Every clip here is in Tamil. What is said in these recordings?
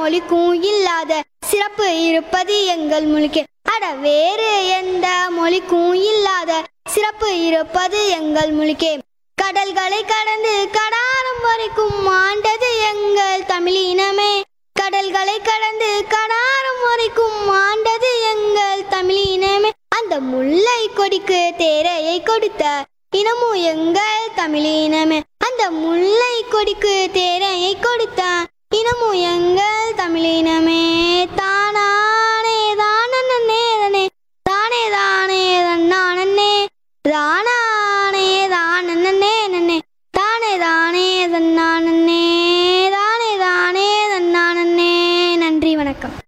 மொழிக்கும் இல்லாத சிறப்பு இருப்பது எங்கள் மொழிக்கு அட வேறு எந்த மொழிக்கும் இல்லாத சிறப்பு இருப்பது எங்கள் மொழிக்கே கடல்களை கடந்து கடாரம் வரைக்கும் ஆண்டது எங்கள் தமிழினமே கடல்களை கடந்து கடாரம் வரைக்கும் ஆண்டது எங்கள் தமிழினமே அந்த முல்லை கொடிக்கு தேரையை கொடுத்த இனமும் எங்கள் தமிழினமே அந்த முல்லை கொடிக்கு தேரையை கொடுத்த இனமும் எங்கள் தமிழினமே தானானே தானே தானே தானே தானே தன்னானே தானானே தானே நன்னே தானே தானே தன்னானே தானே தானே தன்னானே நன்றி வணக்கம்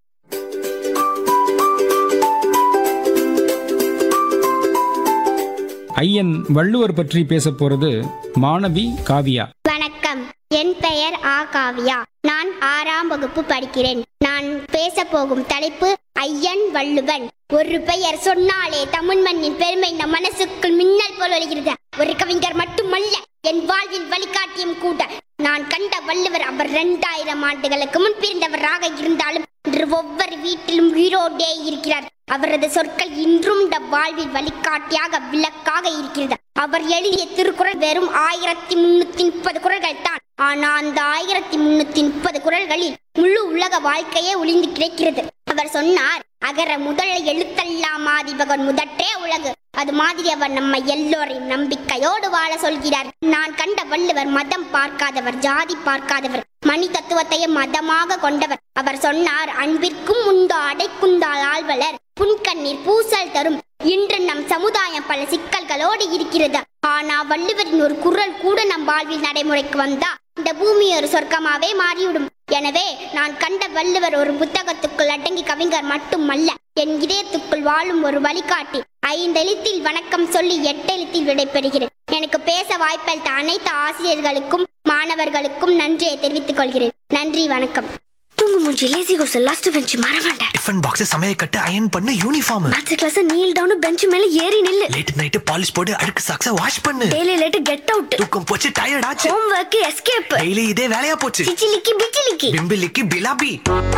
ஐயன் வள்ளுவர் பற்றி பேச போறது மாணவி காவியா வணக்கம் என் பெயர் ஆ காவியா நான் ஆறாம் வகுப்பு படிக்கிறேன் நான் பேச போகும் தலைப்பு ஐயன் வள்ளுவன் ஒரு பெயர் சொன்னாலே தமிழ் மண்ணின் பெருமை நம் மனசுக்குள் மின்னல் போல் வருகிறது ஒரு கவிஞர் மட்டுமல்ல என் வாழ்வில் வழிகாட்டியும் கூட நான் கண்ட வள்ளுவர் அவர் இரண்டாயிரம் ஆண்டுகளுக்கு முன் பிறந்தவராக இருந்தாலும் இன்று ஒவ்வொரு வீட்டிலும் உயிரோடே இருக்கிறார் அவரது சொற்கள் இன்றும் நம் வாழ்வில் வழிகாட்டியாக விளக்காக இருக்கிறது அவர் எழுதிய திருக்குறள் வெறும் ஆயிரத்தி முன்னூத்தி முப்பது குறள்கள் தான் ஆனா அந்த ஆயிரத்தி முன்னூத்தி முப்பது குறள்களில் முழு உலக வாழ்க்கையே ஒளிந்து கிடைக்கிறது அவர் சொன்னார் அகர முதல எழுத்தெல்லாம் ஆதிபகன் முதற்றே உலகு அது மாதிரி அவர் நம்ம எல்லோரையும் நம்பிக்கையோடு வாழ சொல்கிறார் நான் கண்ட வள்ளுவர் மதம் பார்க்காதவர் ஜாதி பார்க்காதவர் மணி தத்துவத்தையும் மதமாக கொண்டவர் அவர் சொன்னார் அன்பிற்கும் உண்டோ அடைக்குந்தால் ஆழ்வலர் புன்கண்ணீர் பூசல் தரும் இன்று நம் சமுதாயம் பல சிக்கல்களோடு இருக்கிறது ஆனா வள்ளுவரின் ஒரு குரல் கூட நம் வாழ்வில் நடைமுறைக்கு வந்தா இந்த பூமி ஒரு சொர்க்கமாவே மாறிவிடும் எனவே நான் கண்ட வள்ளுவர் ஒரு புத்தகத்துக்குள் அடங்கி கவிஞர் மட்டுமல்ல என் இதயத்துக்குள் வாழும் ஒரு வழிகாட்டி ஐந்தெழுத்தில் வணக்கம் சொல்லி எட்டெழுத்தில் விடைபெறுகிறேன் எனக்கு பேச வாய்ப்பளித்த அனைத்து ஆசிரியர்களுக்கும் மாணவர்களுக்கும் நன்றியை தெரிவித்துக் கொள்கிறேன் நன்றி வணக்கம் தூங்கு மூஞ்சி லேசி கோஸ் லாஸ்ட் பெஞ்ச் மறவாண்ட டிஃபன் பாக்ஸ் சமைய கட்டு அயன் பண்ணு uniform maths class kneel down bench மேல ஏறி நில்லு லேட் நைட் பாலிஷ் போட்டு அழுக்கு சாக்ஸ வாஷ் பண்ணு டெய்லி லேட் கெட் அவுட் தூக்கம் போச்சு டயர்ட் ஆச்சு ஹோம் ஒர்க் எஸ்கேப் டெய்லி இதே வேலையா போச்சு சிச்சிலிக்கி பிச்சிலிக்கி பிம்பிலிக்கு பிலாபி